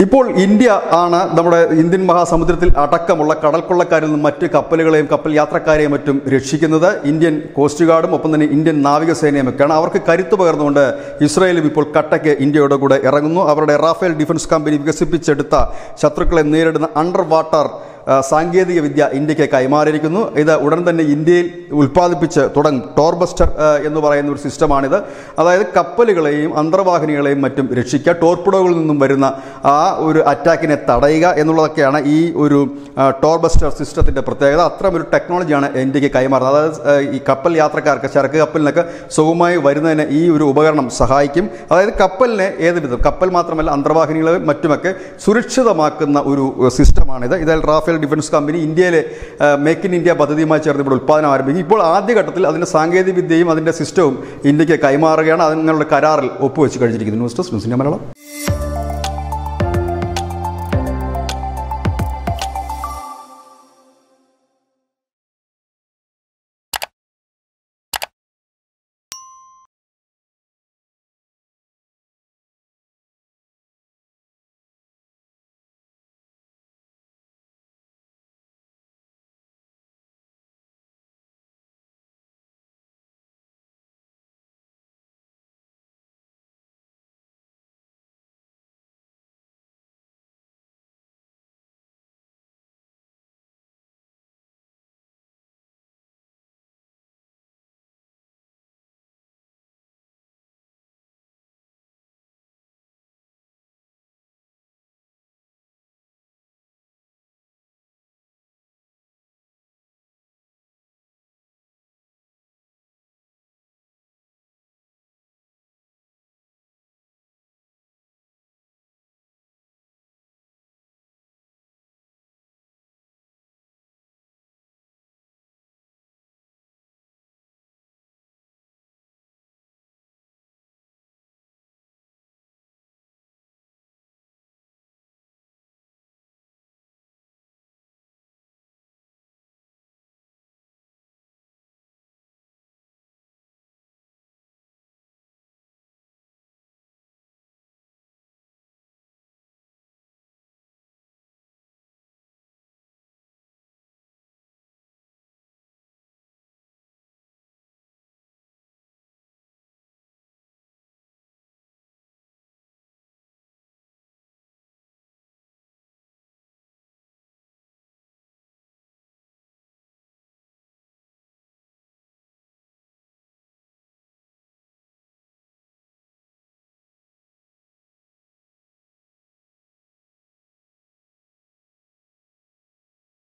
ഇപ്പോൾ ഇന്ത്യ ആണ് നമ്മുടെ ഇന്ത്യൻ മഹാസമുദ്രത്തിൽ അടക്കമുള്ള കടൽ കൊള്ളക്കാരിൽ നിന്നും മറ്റ് കപ്പലുകളെയും കപ്പൽ യാത്രക്കാരെയും മറ്റും രക്ഷിക്കുന്നത് ഇന്ത്യൻ കോസ്റ്റ് ഗാർഡും ഒപ്പം തന്നെ ഇന്ത്യൻ നാവികസേനയും ഒക്കെയാണ് അവർക്ക് കരുത്ത് പകർന്നുകൊണ്ട് ഇസ്രായേലും ഇപ്പോൾ കട്ടയ്ക്ക് ഇന്ത്യയുടെ കൂടെ ഇറങ്ങുന്നു അവരുടെ റാഫേൽ ഡിഫൻസ് കമ്പനി വികസിപ്പിച്ചെടുത്ത ശത്രുക്കളെ നേരിടുന്ന അണ്ടർ വാട്ടർ ആ, സാങ്കേതിക വിദ്യ ഇന്ത്യക്ക് കൈമാറിയിരിക്കുന്നു ഇത് ഉടൻ തന്നെ ഇന്ത്യയിൽ ഉൽപ്പാദിപ്പിച്ച് തുടങ്ങും ടോർബസ്റ്റർ ആ, എന്ന് പറയുന്ന ഒരു സിസ്റ്റമാണിത് അതായത് കപ്പലുകളെയും അന്തർവാഹിനികളെയും മറ്റും രക്ഷിക്കുക ടോർപിഡോകളിൽ നിന്നും വരുന്ന ആ ഒരു അറ്റാക്കിനെ തടയുക എന്നുള്ളതൊക്കെയാണ് ഈ ഒരു ആ, ടോർബസ്റ്റർ സിസ്റ്റത്തിൻ്റെ പ്രത്യേകത അത്തരമൊരു ടെക്നോളജിയാണ് ഇന്ത്യക്ക് കൈമാറുന്നത് അതായത് ആ, ഈ കപ്പൽ യാത്രക്കാർക്ക് ചരക്ക് കപ്പലിനൊക്കെ സുഗമമായി വരുന്നതിന് ഈ ഒരു ഉപകരണം സഹായിക്കും അതായത് കപ്പലിനെ ഏത് വിധം കപ്പൽ മാത്രമല്ല അന്തർവാഹിനികളെയും മറ്റുമൊക്കെ സുരക്ഷിതമാക്കുന്ന ഒരു സിസ്റ്റമാണിത് ഇതിൽ റാഫേൽ ഡിഫൻസ് കമ്പനി ഇന്ത്യയിലെ മേക്ക് ഇൻ ഇന്ത്യ പദ്ധതിയുമായി ചേർന്ന് ഇവിടെ ഉത്പാദനം ആരംഭിക്കും ഇപ്പോൾ ആദ്യഘട്ടത്തിൽ അതിൻ്റെ സാങ്കേതിക വിദ്യയും അതിൻ്റെ സിസ്റ്റവും ഇന്ത്യക്ക് കൈമാറുകയാണ് അതിനുള്ള കരാറിൽ ഒപ്പുവെച്ച് കഴിഞ്ഞിരിക്കുന്നു news desk news India Malayalam